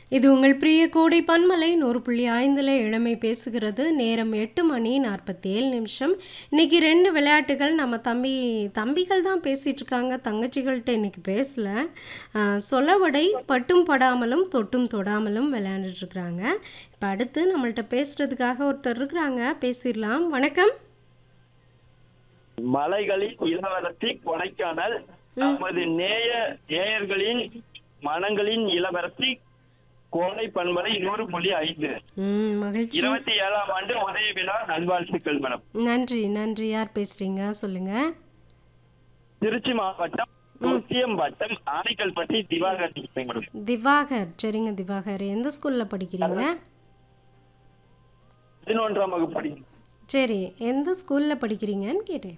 இது உங்கள் பிரிய கோடை பன்மலை நூறு புள்ளி ஐந்தில் இளமை பேசுகிறது நேரம் எட்டு மணி நாற்பத்தி ஏழு நிமிஷம் இன்னைக்கு ரெண்டு விளையாட்டுகள் நம்ம தம்பி தம்பிகள் தான் பேசிகிட்டு இருக்காங்க தங்கச்சிகள்கிட்ட இன்னைக்கு பேசல ஆஹ், சொலவடை பட்டும் படாமலும் தொட்டும் தொடாமலும் விளையாண்டுட்டு இருக்கிறாங்க இப்போ அடுத்து நம்மள்ட்ட பேசுறதுக்காக ஒருத்தர் இருக்கிறாங்க பேசிடலாம் வணக்கம் மலைகளின் இளவரசி கொடைக்கானல் நமது நேய நேயர்களின் மனங்களின் இளவரசி கோடை பண்பலை நூறு புள்ளி ஐந்து ம் மகிழ்ச்சி இருபத்தி ஏழாம் ஆண்டு உதய விழா நல்வாழ்த்துக்கள் மேடம் நன்றி நன்றி யார் பேசுகிறீங்க சொல்லுங்கள் திருச்சி மாவட்டம் முத்தியம் வட்டம் ஆனைக்கல்பட்டி திவாகர் பேசுறேன் மேடம் திவாகர் சரிங்க திவாகர் எந்த ஸ்கூலில் படிக்கிறீங்க பதினொன்றாம் வகுப்பு படி சரி எந்த ஸ்கூலில் படிக்கிறீங்கன்னு கேட்டேன்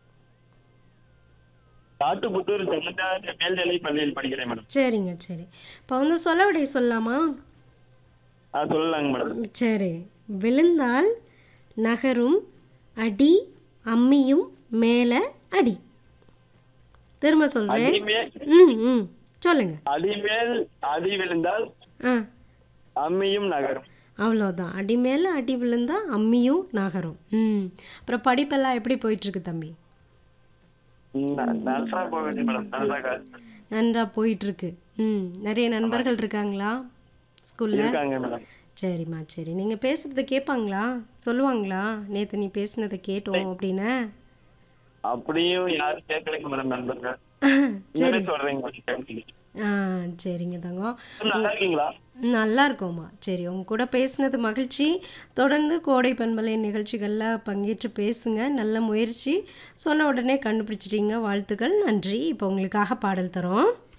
காட்டுப்புத்தூர் ஜெகநாத மேல்நிலை பள்ளியில் படிக்கிறேன் மேடம் சரிங்க சரி இப்போ வந்து சொல்லவிடை சொல்லலாமா ஆ சொல்லலாங்க மேடம் சரி விழுந்தால் நகரும் அடி அம்மியும் மேலே அடி திரும்ப சொல்கிறேன் அடிமேல் ம் ம் சொல்லுங்க அடிமேல் அடி விழுந்தால் ஆ அம்மியும் நகரும் அவ்வளோதான் அடி மேலே அடி விழுந்தா அம்மியும் நகரும் ம் அப்புறம் படிப்பெல்லாம் எப்படி போயிட்டுருக்கு தம்பி ந- நல்லா போகுது மேடம் நல்லா நன்றா போயிட்டுருக்கு ம் நிறைய நண்பர்கள் இருக்காங்களா ஸ்கூலில் இருக்காங்க மேடம் சரிம்மா சரி நீங்கள் பேசுகிறத கேட்பாங்களா சொல்லுவாங்களா நேற்று நீ பேசுனதை கேட்டோம் அப்படின்னு அப்படியும் யாரும் கேட்கலைங்க மேடம் நண்பர்கள் நீங்களே சொல்றீங்க கொஞ்சம் கேட்டுக்கிட்டு. ஆ சரிங்க தங்கம் நல்லா இருக்கீங்களா நல்லா இருக்கோம்மா சரி உங்க கூட பேசுனது மகிழ்ச்சி தொடர்ந்து கோடை பண்பலை நிகழ்ச்சிகளில் பங்கேற்று பேசுங்க நல்ல முயற்சி சொன்ன உடனே கண்டுபிடிச்சிட்டீங்க வாழ்த்துக்கள் நன்றி இப்போ உங்களுக்காக பாடல் தரோம்